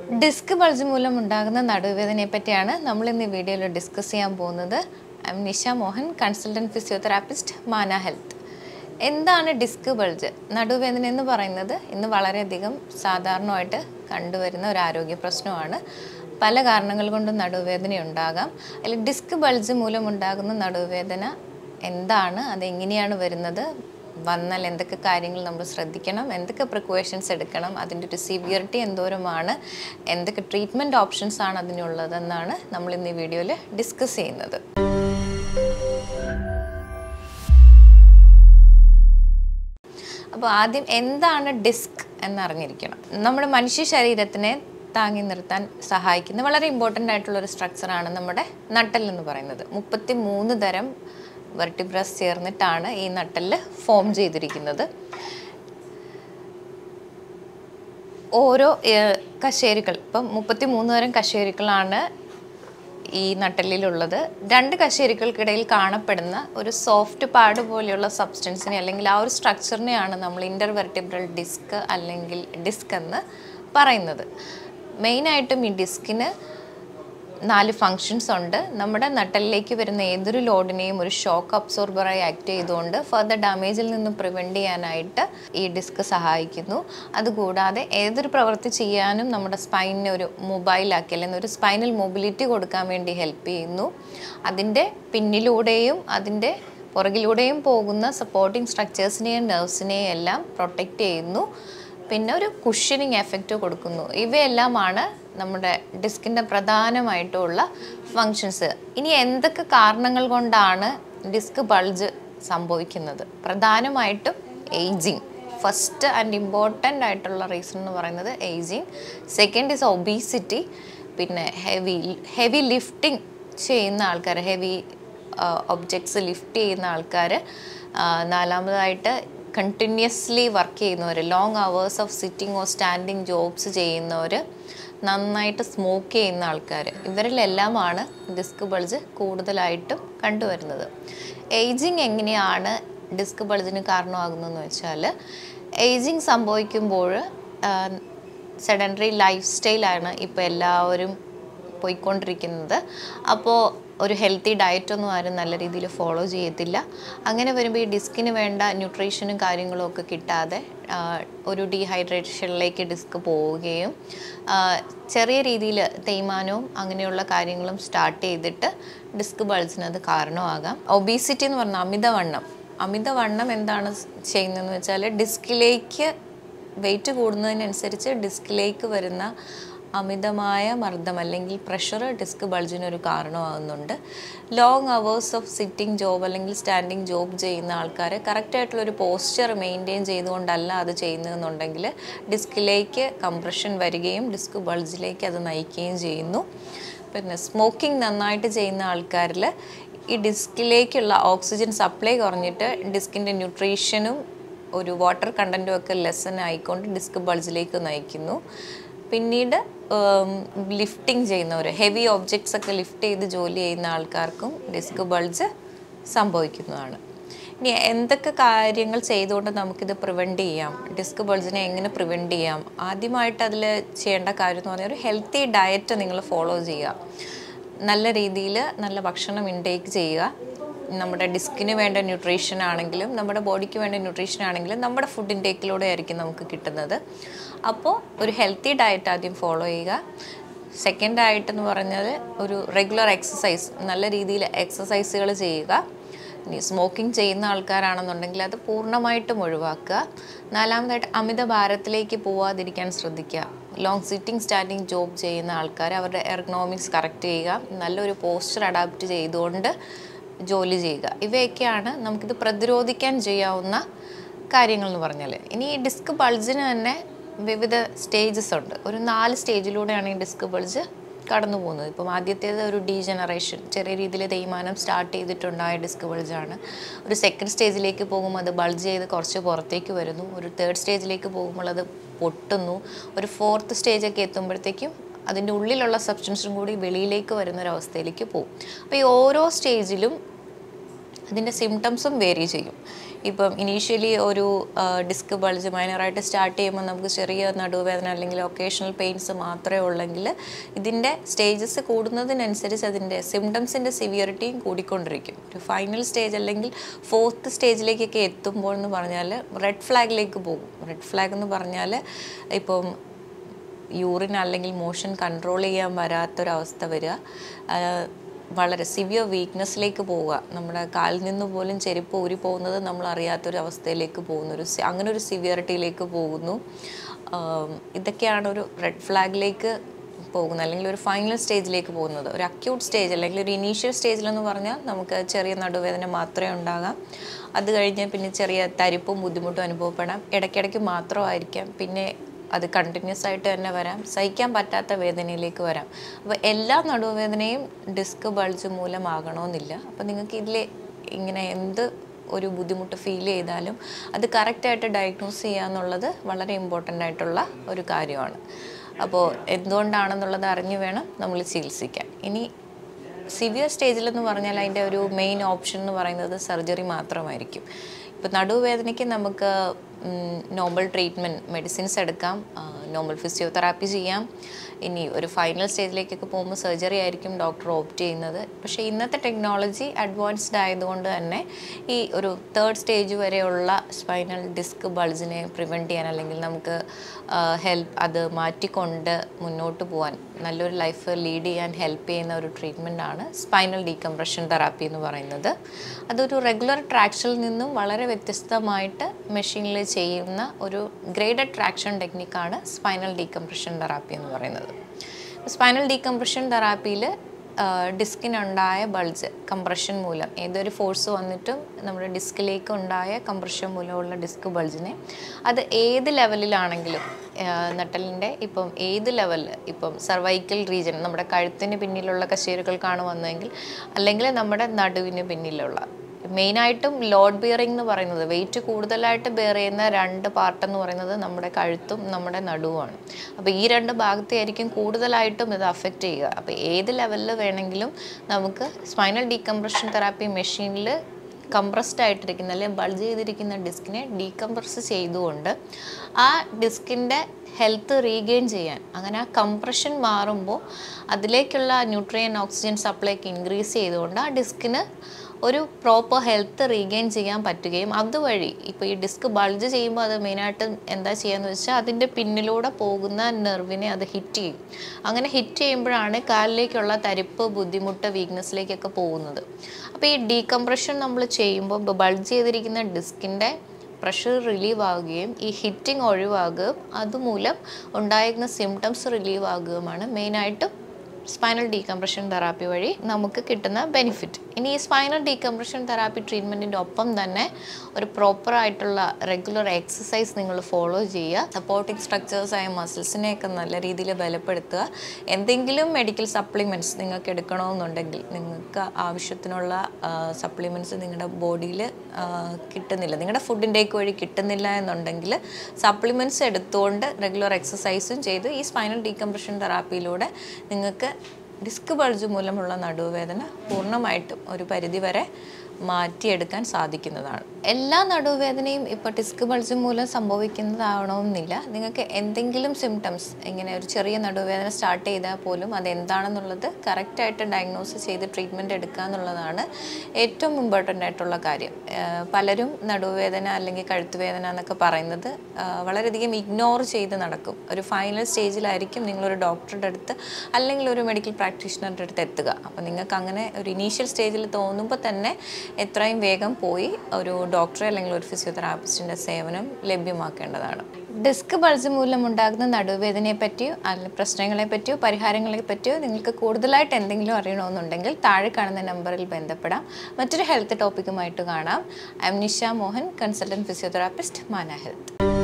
disc bulge മൂലം ഉണ്ടാകുന്ന നടുവേദനയെ പറ്റിയാണ് നമ്മൾ ഇന്ന് ഈ വീഡിയോയിൽ ഡിസ്കസ് ചെയ്യാൻ പോകുന്നത് I'm Nisha Mohan consultant physiotherapist Mana health എന്താണ് ഡിസ്ക് ബൾജ് നടുവേദന എന്ന് പറയുന്നത് ഇന്ന് വളരെയധികം സാധാരണമായിട്ട് കണ്ടുവരുന്ന ഒരു ആരോഗ്യ പ്രശ്നമാണ് പല കാരണങ്ങൾ കൊണ്ടും നടുവേദന ഉണ്ടാകാം അതിൽ ഡിസ്ക് ബൾജ് മൂലം ഉണ്ടാകുന്ന നടുവേദന എന്താണ് അതെങ്ങനെയാണ് വരുന്നത് വന്നാൽ എന്തൊക്കെ കാര്യങ്ങൾ നമ്മൾ ശ്രദ്ധിക്കണം എന്തൊക്കെ പ്രിക്കോഷൻസ് എടുക്കണം അതിൻ്റെ ഒരു സിവിയറിറ്റി എന്തോരമാണ് എന്തൊക്കെ ട്രീറ്റ്മെൻറ്റ് ഓപ്ഷൻസ് ആണ് അതിനുള്ളതെന്നാണ് നമ്മൾ ഇന്ന് ഈ വീഡിയോയിൽ ഡിസ്കസ് ചെയ്യുന്നത് അപ്പോൾ ആദ്യം എന്താണ് ഡിസ്ക് എന്നറിഞ്ഞിരിക്കണം നമ്മുടെ മനുഷ്യ ശരീരത്തിനെ താങ്ങി നിർത്താൻ സഹായിക്കുന്ന വളരെ ഇമ്പോർട്ടൻ്റ് ആയിട്ടുള്ള ഒരു സ്ട്രക്ചറാണ് നമ്മുടെ നട്ടൽ എന്ന് പറയുന്നത് മുപ്പത്തി മൂന്ന് തരം വെർട്ടിബ്രസ് ചേർന്നിട്ടാണ് ഈ നട്ടല് ഫോം ചെയ്തിരിക്കുന്നത് ഓരോ ഏഹ്, കശേരുക്കൾ ഇപ്പം മുപ്പത്തി മൂന്ന് തരം കശേരുക്കളാണ് ഈ നട്ടലിലുള്ളത് രണ്ട് കശേരുക്കൾക്കിടയിൽ കാണപ്പെടുന്ന ഒരു സോഫ്റ്റ് പാഡ് പോലെയുള്ള സബ്സ്റ്റൻസിനെ അല്ലെങ്കിൽ ആ ഒരു സ്ട്രക്ചറിനെയാണ് നമ്മൾ ഇൻ്റർവെർട്ടിബ്രൽ ഡിസ്ക് അല്ലെങ്കിൽ ഡിസ്ക് എന്ന് പറയുന്നത് മെയിനായിട്ടും ഈ ഡിസ്കിന് നാല് ഫങ്ഷൻസ് ഉണ്ട് നമ്മുടെ നട്ടലിലേക്ക് വരുന്ന ഏതൊരു ലോഡിനെയും ഒരു ഷോക്ക് അബ്സോർബറായി ആക്ട് ചെയ്തുകൊണ്ട് ഫർദർ ഡാമേജിൽ നിന്നും പ്രിവെൻറ്റ് ചെയ്യാനായിട്ട് ഈ ഡിസ്ക് സഹായിക്കുന്നു അതുകൂടാതെ ഏതൊരു പ്രവൃത്തി ചെയ്യാനും നമ്മുടെ സ്പൈനിനെ ഒരു മൊബൈലാക്കി അല്ലെങ്കിൽ ഒരു സ്പൈനൽ മൊബിലിറ്റി കൊടുക്കാൻ വേണ്ടി ഹെൽപ്പ് ചെയ്യുന്നു അതിൻ്റെ പിന്നിലൂടെയും അതിൻ്റെ പുറകിലൂടെയും പോകുന്ന സപ്പോർട്ടിംഗ് സ്ട്രക്ചേഴ്സിനെയും നെർവ്സിനെയും എല്ലാം പ്രൊട്ടക്റ്റ് ചെയ്യുന്നു പിന്നെ ഒരു കുഷനിങ് എഫക്റ്റ് കൊടുക്കുന്നു ഇവയെല്ലാമാണ് നമ്മുടെ ഡിസ്കിൻ്റെ പ്രധാനമായിട്ടുള്ള ഫങ്ഷൻസ് ഇനി എന്തൊക്കെ കാരണങ്ങൾ കൊണ്ടാണ് ഡിസ്ക് ബൾജ് സംഭവിക്കുന്നത് പ്രധാനമായിട്ടും ഏജിങ് ഫസ്റ്റ് ആൻഡ് ഇമ്പോർട്ടൻ്റ് ആയിട്ടുള്ള റീസൺ എന്ന് പറയുന്നത് ഏജിങ് സെക്കൻഡ് ഇസ് ഒബീസിറ്റി പിന്നെ ഹെവി ഹെവി ലിഫ്റ്റിംഗ് ചെയ്യുന്ന ആൾക്കാർ ഹെവി ഒബ്ജക്ട്സ് ലിഫ്റ്റ് ചെയ്യുന്ന ആൾക്കാർ നാലാമതായിട്ട് കണ്ടിന്യൂസ്ലി വർക്ക് ചെയ്യുന്നവർ long hours of sitting or standing jobs ചെയ്യുന്നവർ നന്നായിട്ട് സ്മോക്ക് ചെയ്യുന്ന ആൾക്കാർ ഇവരിലെല്ലാമാണ് ഡിസ്ക് ബൾജ് കൂടുതലായിട്ടും കണ്ടുവരുന്നത് ഏജിങ് എങ്ങനെയാണ് ഡിസ്ക് ബൾജിന് കാരണമാകുന്നതെന്ന് വെച്ചാൽ ഏജിങ് സംഭവിക്കുമ്പോൾ സെഡൻഡറി ലൈഫ് സ്റ്റൈലാണ് ഇപ്പോൾ എല്ലാവരും പോയിക്കൊണ്ടിരിക്കുന്നത് അപ്പോൾ ഒരു ഹെൽത്തി ഡയറ്റൊന്നും ആരും നല്ല രീതിയിൽ ഫോളോ ചെയ്യത്തില്ല അങ്ങനെ വരുമ്പോൾ ഈ ഡിസ്കിന് വേണ്ട ന്യൂട്രീഷനും കാര്യങ്ങളും ഒക്കെ കിട്ടാതെ ആ, ഒരു ഡീഹൈഡ്രേഷനിലേക്ക് ഡിസ്ക് പോവുകയും ആ, ചെറിയ രീതിയിൽ തേയ്മാനവും അങ്ങനെയുള്ള കാര്യങ്ങളും സ്റ്റാർട്ട് ചെയ്തിട്ട് ഡിസ്ക് ബൾജിന് അത് കാരണമാകാം ഒബീസിറ്റി എന്ന് പറഞ്ഞാൽ അമിതവണ്ണം അമിതവണ്ണം എന്താണ് ചെയ്യുന്നതെന്ന് വെച്ചാൽ ഡിസ്കിലേക്ക് വെയിറ്റ് കൂടുന്നതിനനുസരിച്ച് ഡിസ്കിലേക്ക് വരുന്ന അമിതമായ മർദ്ദം അല്ലെങ്കിൽ പ്രഷർ ഡിസ്ക് ബൾജിനൊരു കാരണമാകുന്നുണ്ട് long hours of sitting job അല്ലെങ്കിൽ സ്റ്റാൻഡിങ് ജോബ് ചെയ്യുന്ന ആൾക്കാർ കറക്റ്റായിട്ടുള്ളൊരു പോസ്ചർ മെയിൻറ്റെയിൻ ചെയ്തുകൊണ്ടല്ല അത് ചെയ്യുന്നതെന്നുണ്ടെങ്കിൽ ഡിസ്കിലേക്ക് കംപ്രഷൻ വരികയും ഡിസ്ക് ബൾജിലേക്ക് അത് നയിക്കുകയും ചെയ്യുന്നു പിന്നെ സ്മോക്കിംഗ് നന്നായിട്ട് ചെയ്യുന്ന ആൾക്കാരിൽ ഈ ഡിസ്കിലേക്കുള്ള ഓക്സിജൻ സപ്ലൈ കുറഞ്ഞിട്ട് ഡിസ്കിൻ്റെ ന്യൂട്രീഷനും ഒരു വാട്ടർ കണ്ടൻറ്റും ഒക്കെ ലെസൺ ആയിക്കൊണ്ട് ഡിസ്ക് ബൾജിലേക്ക് നയിക്കുന്നു പിന്നീട് ലിഫ്റ്റിംഗ് ചെയ്യുന്നവർ ഹെവി ഒബ്ജക്ട്സ് ഒക്കെ ലിഫ്റ്റ് ചെയ്ത് ജോലി ചെയ്യുന്ന ആൾക്കാർക്കും ഡിസ്ക് ബൾജ് സംഭവിക്കുന്നതാണ് ഇനി എന്തൊക്കെ കാര്യങ്ങൾ ചെയ്തുകൊണ്ട് നമുക്കിത് പ്രിവെൻറ്റ് ചെയ്യാം ഡിസ്ക് ബൾജിനെ എങ്ങനെ പ്രിവെൻറ്റ് ചെയ്യാം ആദ്യമായിട്ട് അതിൽ ചെയ്യേണ്ട കാര്യം എന്ന് പറഞ്ഞാൽ ഒരു ഹെൽത്തി ഡയറ്റ് നിങ്ങൾ ഫോളോ ചെയ്യുക നല്ല രീതിയിൽ നല്ല ഭക്ഷണം ഇൻടേക്ക് ചെയ്യുക നമ്മുടെ ഡിസ്കിന് വേണ്ട ന്യൂട്രീഷൻ ആണെങ്കിലും നമ്മുടെ ബോഡിക്ക് വേണ്ട ന്യൂട്രീഷൻ ആണെങ്കിലും നമ്മുടെ ഫുഡ് ഇൻടേക്കിലൂടെ ആയിരിക്കും നമുക്ക് കിട്ടുന്നത് അപ്പോൾ ഒരു ഹെൽത്തി ഡയറ്റ് ആദ്യം ഫോളോ ചെയ്യുക സെക്കൻഡ് ആയിട്ടെന്ന് പറഞ്ഞാൽ ഒരു റെഗുലർ എക്സസൈസ് നല്ല രീതിയിൽ എക്സസൈസുകൾ ചെയ്യുക ഇനി സ്മോക്കിംഗ് ചെയ്യുന്ന ആൾക്കാരാണെന്നുണ്ടെങ്കിൽ അത് പൂർണ്ണമായിട്ടും ഒഴിവാക്കുക നാലാമതായിട്ട് അമിത ഭാരത്തിലേക്ക് പോവാതിരിക്കാൻ ശ്രദ്ധിക്കുക ലോങ് സിറ്റിംഗ് സ്റ്റാൻഡിങ് ജോബ് ചെയ്യുന്ന ആൾക്കാർ അവരുടെ എർഗണോമിക്സ് കറക്റ്റ് ചെയ്യുക നല്ലൊരു പോസ്ചർ അഡാപ്റ്റ് ചെയ്തുകൊണ്ട് ജോലി ചെയ്യുക ഇവയൊക്കെയാണ് നമുക്കിത് പ്രതിരോധിക്കാൻ ചെയ്യാവുന്ന കാര്യങ്ങൾ എന്ന് പറഞ്ഞാൽ ഇനി ഈ ഡിസ്ക് ബൾജിന് തന്നെ വിവിധ സ്റ്റേജസ് ഉണ്ട് ഒരു നാല് സ്റ്റേജിലൂടെയാണ് ഈ ഡിസ്ക് ബൾജ് കടന്നു പോകുന്നത് ഇപ്പം ആദ്യത്തേത് ഒരു ഡീജനറേഷൻ ചെറിയ രീതിയിൽ തേയ്മാനം സ്റ്റാർട്ട് ചെയ്തിട്ടുണ്ടായ ഡിസ്ക് ബൾജാണ് ഒരു സെക്കൻഡ് സ്റ്റേജിലേക്ക് പോകുമ്പോൾ അത് ബൾജ് ചെയ്ത് കുറച്ച് പുറത്തേക്ക് വരുന്നു ഒരു തേർഡ് സ്റ്റേജിലേക്ക് പോകുമ്പോൾ അത് പൊട്ടുന്നു ഒരു ഫോർത്ത് സ്റ്റേജൊക്കെ എത്തുമ്പോഴത്തേക്കും അതിൻ്റെ ഉള്ളിലുള്ള സബ്സ്റ്റൻസും കൂടി വെളിയിലേക്ക് വരുന്ന ഒരു അവസ്ഥയിലേക്ക് പോകും അപ്പോൾ ഈ ഓരോ സ്റ്റേജിലും അതിൻ്റെ സിംറ്റംസും വേരി ചെയ്യും ഇപ്പം ഇനീഷ്യലി ഒരു ഡിസ്ക് ബൾജ് മൈനറായിട്ട് സ്റ്റാർട്ട് ചെയ്യുമ്പോൾ നമുക്ക് ചെറിയ നടുവേദന അല്ലെങ്കിൽ ഒക്കേഷണൽ പെയിൻസ് മാത്രമേ ഉള്ളെങ്കിൽ ഇതിൻ്റെ സ്റ്റേജസ് കൂടുന്നതിനനുസരിച്ച് അതിൻ്റെ സിംറ്റംസിൻ്റെ സിവിയറിറ്റിയും കൂടിക്കൊണ്ടിരിക്കും ഒരു ഫൈനൽ സ്റ്റേജ് അല്ലെങ്കിൽ ഫോർത്ത് സ്റ്റേജിലേക്കൊക്കെ എത്തുമ്പോൾ എന്ന് പറഞ്ഞാൽ റെഡ് ഫ്ലാഗിലേക്ക് പോകും റെഡ് ഫ്ലാഗ് എന്ന് പറഞ്ഞാൽ ഇപ്പം യൂറിൻ അല്ലെങ്കിൽ മോഷൻ കൺട്രോൾ ചെയ്യാൻ വരാത്തൊരവസ്ഥ വരിക ആ, വളരെ സിവിയർ വീക്ക്നെസ്സിലേക്ക് പോവുക നമ്മുടെ കാലിൽ നിന്ന് പോലും ചെരുപ്പ് ഊരി പോകുന്നത് നമ്മൾ അറിയാത്തൊരു അവസ്ഥയിലേക്ക് പോകുന്നു ഒരു സി- അങ്ങനെ ഒരു സിവിയറിറ്റിയിലേക്ക് പോകുന്നു ആം, ഇതൊക്കെയാണ് ഒരു റെഡ് ഫ്ലാഗിലേക്ക് പോകുന്നത് അല്ലെങ്കിൽ ഒരു ഫൈനൽ സ്റ്റേജിലേക്ക് പോകുന്നത് ഒരു അക്യൂട്ട് സ്റ്റേജ് അല്ലെങ്കിൽ ഒരു ഇനീഷ്യൽ സ്റ്റേജിലെന്ന് പറഞ്ഞാൽ നമുക്ക് ചെറിയ നടുവേദന മാത്രമേ ഉണ്ടാകാം അത് കഴിഞ്ഞ് പിന്നെ ചെറിയ തരിപ്പും ബുദ്ധിമുട്ടും അനുഭവപ്പെടാം ഇടയ്ക്കിടയ്ക്ക് മാത്രമായിരിക്കാം പിന്നെ അത് കണ്ടിന്യൂസ് ആയിട്ട് തന്നെ വരാം സഹിക്കാൻ പറ്റാത്ത വേദനയിലേക്ക് വരാം അപ്പോൾ എല്ലാ നടുവേദനയും ഡിസ്ക് ബൾജ് മൂലമാകണമെന്നില്ല അപ്പോൾ നിങ്ങൾക്ക് ഇതിൽ ഇങ്ങനെ എന്ത് ഒരു ബുദ്ധിമുട്ട് ഫീൽ ചെയ്താലും അത് കറക്റ്റായിട്ട് ഡയഗ്നോസ് ചെയ്യുക എന്നുള്ളത് വളരെ ഇമ്പോർട്ടൻ്റ് ആയിട്ടുള്ള ഒരു കാര്യമാണ് അപ്പോൾ എന്തുകൊണ്ടാണെന്നുള്ളത് അറിഞ്ഞു വേണം നമ്മൾ ചികിത്സിക്കാൻ ഇനി സിവിയർ സ്റ്റേജിലെന്ന് പറഞ്ഞാൽ അതിൻ്റെ ഒരു മെയിൻ ഓപ്ഷൻ എന്ന് പറയുന്നത് സർജറി മാത്രമായിരിക്കും ഇപ്പോൾ നടുവേദനയ്ക്ക് നമുക്ക് നോർമൽ ട്രീറ്റ്മെൻറ്റ് മെഡിസിൻസ് എടുക്കാം നോർമൽ ഫിസിയോതെറാപ്പി ചെയ്യാം ഇനി ഒരു ഫൈനൽ സ്റ്റേജിലേക്കൊക്കെ പോകുമ്പോൾ സർജറി ആയിരിക്കും ഡോക്ടർ ഓപ്റ്റ് ചെയ്യുന്നത് പക്ഷേ ഇന്നത്തെ ടെക്നോളജി അഡ്വാൻസ്ഡ് ആയതുകൊണ്ട് തന്നെ ഈ ഒരു തേർഡ് സ്റ്റേജ് വരെയുള്ള സ്പൈനൽ ഡിസ്ക് ബൾജിനെ പ്രിവെൻറ്റ് ചെയ്യാൻ അല്ലെങ്കിൽ നമുക്ക് ഹെൽപ്പ് അത് മാറ്റിക്കൊണ്ട് മുന്നോട്ട് പോകാൻ നല്ലൊരു ലൈഫ് ലീഡ് ചെയ്യാൻ ഹെൽപ്പ് ചെയ്യുന്ന ഒരു ട്രീറ്റ്മെൻ്റ് ആണ് സ്പൈനൽ ഡീകംപ്രഷൻ തെറാപ്പി എന്ന് പറയുന്നത് അതൊരു റെഗുലർ ട്രാക്ഷനിൽ നിന്നും വളരെ വ്യത്യസ്തമായിട്ട് മെഷീനിൽ ചെയ്യുന്ന ഒരു ഗ്രേഡഡ് ട്രാക്ഷൻ ടെക്നിക്കാണ് സ്പൈനൽ ഡീകംപ്രഷൻ തെറാപ്പി എന്ന് പറയുന്നത് സ്പൈനൽ ഡീകംപ്രഷൻ തെറാപ്പിയിൽ ഡിസ്കിനുണ്ടായ ബൾജ് കംപ്രഷൻ മൂലം ഏതൊരു ഫോഴ്സ് വന്നിട്ടും നമ്മുടെ ഡിസ്കിലേക്ക് ഉണ്ടായ കംപ്രഷൻ മൂലമുള്ള ഡിസ്ക് ബൾജിനെ അത് ഏത് ലെവലിലാണെങ്കിലും നട്ടലിൻ്റെ ഇപ്പം ഏത് ലെവലിൽ ഇപ്പം സർവൈക്കൽ റീജൻ നമ്മുടെ കഴുത്തിന് പിന്നിലുള്ള കശേരുകൾക്കാണ് വന്നതെങ്കിൽ അല്ലെങ്കിൽ നമ്മുടെ നടുവിന് പിന്നിലുള്ള മെയിനായിട്ടും ലോഡ് ബിയറിംഗ് എന്ന് പറയുന്നത് വെയിറ്റ് കൂടുതലായിട്ട് ബെയർ ചെയ്യുന്ന രണ്ട് പാർട്ട് എന്ന് പറയുന്നത് നമ്മുടെ കഴുത്തും നമ്മുടെ നടുവുമാണ് അപ്പോൾ ഈ രണ്ട് ഭാഗത്തെയായിരിക്കും കൂടുതലായിട്ടും ഇത് അഫക്റ്റ് ചെയ്യുക അപ്പോൾ ഏത് ലെവലിൽ വേണമെങ്കിലും നമുക്ക് സ്പൈനൽ ഡീകംപ്രഷൻ തെറാപ്പി മെഷീനിൽ കംപ്രസ്ഡ് ആയിട്ടിരിക്കുന്ന അല്ലെങ്കിൽ ബൾജ് ചെയ്തിരിക്കുന്ന ഡിസ്കിനെ ഡീകംപ്രസ് ചെയ്തുകൊണ്ട് ആ ഡിസ്കിൻ്റെ ഹെൽത്ത് റീഗെയിൻ ചെയ്യാൻ അങ്ങനെ ആ കംപ്രഷൻ മാറുമ്പോൾ അതിലേക്കുള്ള ന്യൂട്രിയൻ ഓക്സിജൻ സപ്ലൈക്ക് ഇൻക്രീസ് ചെയ്തുകൊണ്ട് ആ ഡിസ്കിന് ഒരു പ്രോപ്പർ ഹെൽത്ത് റീഗെയിൻ ചെയ്യാൻ പറ്റുകയും അതുവഴി ഇപ്പോൾ ഈ ഡിസ്ക് ബൾജ് ചെയ്യുമ്പോൾ അത് മെയിനായിട്ട് എന്താ ചെയ്യാന്ന് വെച്ചാൽ അതിൻ്റെ പിന്നിലൂടെ പോകുന്ന നെർവിനെ അത് ഹിറ്റ് ചെയ്യും അങ്ങനെ ഹിറ്റ് ചെയ്യുമ്പോഴാണ് കാലിലേക്കുള്ള തരിപ്പ് ബുദ്ധിമുട്ട് വീക്ക്നെസ്സിലേക്കൊക്കെ പോകുന്നത് അപ്പോൾ ഈ ഡീകംപ്രഷൻ നമ്മൾ ചെയ്യുമ്പോൾ ബൾജ് ചെയ്തിരിക്കുന്ന ഡിസ്കിൻ്റെ പ്രഷർ റിലീവ് ആവുകയും ഈ ഹിറ്റിംഗ് ഒഴിവാകുകയും അതുമൂലം ഉണ്ടായിരുന്ന സിംറ്റംസ് റിലീവ് ആകുകയുമാണ് മെയിനായിട്ടും സ്പൈനൽ ഡീകംപ്രഷൻ തെറാപ്പി വഴി നമുക്ക് കിട്ടുന്ന ബെനിഫിറ്റ് ഇനി ഈ സ്പൈനൽ ഡീകംപ്രഷൻ തെറാപ്പി ട്രീറ്റ്മെൻറ്റിൻ്റെ ഒപ്പം തന്നെ ഒരു പ്രോപ്പർ ആയിട്ടുള്ള റെഗുലർ എക്സസൈസ് നിങ്ങൾ ഫോളോ ചെയ്യുക സപ്പോർട്ടിംഗ് സ്ട്രക്ചേഴ്സായ മസിൽസിനെയൊക്കെ നല്ല രീതിയിൽ ബലപ്പെടുത്തുക എന്തെങ്കിലും മെഡിക്കൽ സപ്ലിമെൻറ്റ്സ് നിങ്ങൾക്ക് എടുക്കണമെന്നുണ്ടെങ്കിൽ നിങ്ങൾക്ക് ആവശ്യത്തിനുള്ള സപ്ലിമെൻറ്റ്സ് നിങ്ങളുടെ ബോഡിയിൽ കിട്ടുന്നില്ല നിങ്ങളുടെ ഫുഡ് ഇൻടേക്ക് വഴി കിട്ടുന്നില്ല എന്നുണ്ടെങ്കിൽ സപ്ലിമെൻറ്റ്സ് എടുത്തുകൊണ്ട് റെഗുലർ എക്സസൈസും ചെയ്ത് ഈ സ്പൈനൽ ഡീകംപ്രഷൻ തെറാപ്പിയിലൂടെ നിങ്ങൾക്ക് ഡിസ്ക് ബൾജ് മൂലമുള്ള നടുവേദന പൂർണ്ണമായിട്ടും ഒരു പരിധിവരെ മാറ്റിയെടുക്കാൻ സാധിക്കുന്നതാണ് എല്ലാ നടുവേദനയും ഇപ്പോൾ ഡിസ്ക് ബൾജ് മൂലം സംഭവിക്കുന്നതാവണമെന്നില്ല നിങ്ങൾക്ക് എന്തെങ്കിലും സിംറ്റംസ് ഇങ്ങനെ ഒരു ചെറിയ നടുവേദന സ്റ്റാർട്ട് ചെയ്താൽ പോലും അത് എന്താണെന്നുള്ളത് കറക്റ്റായിട്ട് ഡയഗ്നോസ് ചെയ്ത് ട്രീറ്റ്മെൻറ്റ് എടുക്കുക എന്നുള്ളതാണ് ഏറ്റവും ഇമ്പോർട്ടൻ്റ് ആയിട്ടുള്ള കാര്യം ഏഹ് പലരും നടുവേദന അല്ലെങ്കിൽ കഴുത്തുവേദന എന്നൊക്കെ പറയുന്നത് ആഹ് വളരെയധികം ഇഗ്നോർ ചെയ്ത് നടക്കും ഒരു ഫൈനൽ സ്റ്റേജിലായിരിക്കും നിങ്ങളൊരു ഡോക്ടറുടെ അടുത്ത് അല്ലെങ്കിൽ ഒരു മെഡിക്കൽ പ്രാക്ടീഷണറുടെ അടുത്ത് എത്തുക അപ്പോൾ നിങ്ങൾക്ക് അങ്ങനെ ഒരു ഇനീഷ്യൽ സ്റ്റേജിൽ തോന്നുമ്പോൾ തന്നെ എത്രയും വേഗം പോയി ഒരു ഡോക്ടറെ അല്ലെങ്കിൽ ഒരു ഫിസിയോതെറാപ്പിസ്റ്റിൻ്റെ സേവനം ലഭ്യമാക്കേണ്ടതാണ് ഡിസ്ക് ബൾജ് മൂലമുണ്ടാകുന്ന നടുവേദനയെ പറ്റിയോ അല്ലെങ്കിൽ പ്രശ്നങ്ങളെ പറ്റിയോ പരിഹാരങ്ങളെ പറ്റിയോ നിങ്ങൾക്ക് കൂടുതലായിട്ട് എന്തെങ്കിലും അറിയണമെന്നുണ്ടെങ്കിൽ താഴെ കാണുന്ന നമ്പറിൽ ബന്ധപ്പെടാം മറ്റൊരു ഹെൽത്ത് ടോപ്പിക്കുമായിട്ട് കാണാം I'm Nisha Mohan consultant physiotherapist Mana health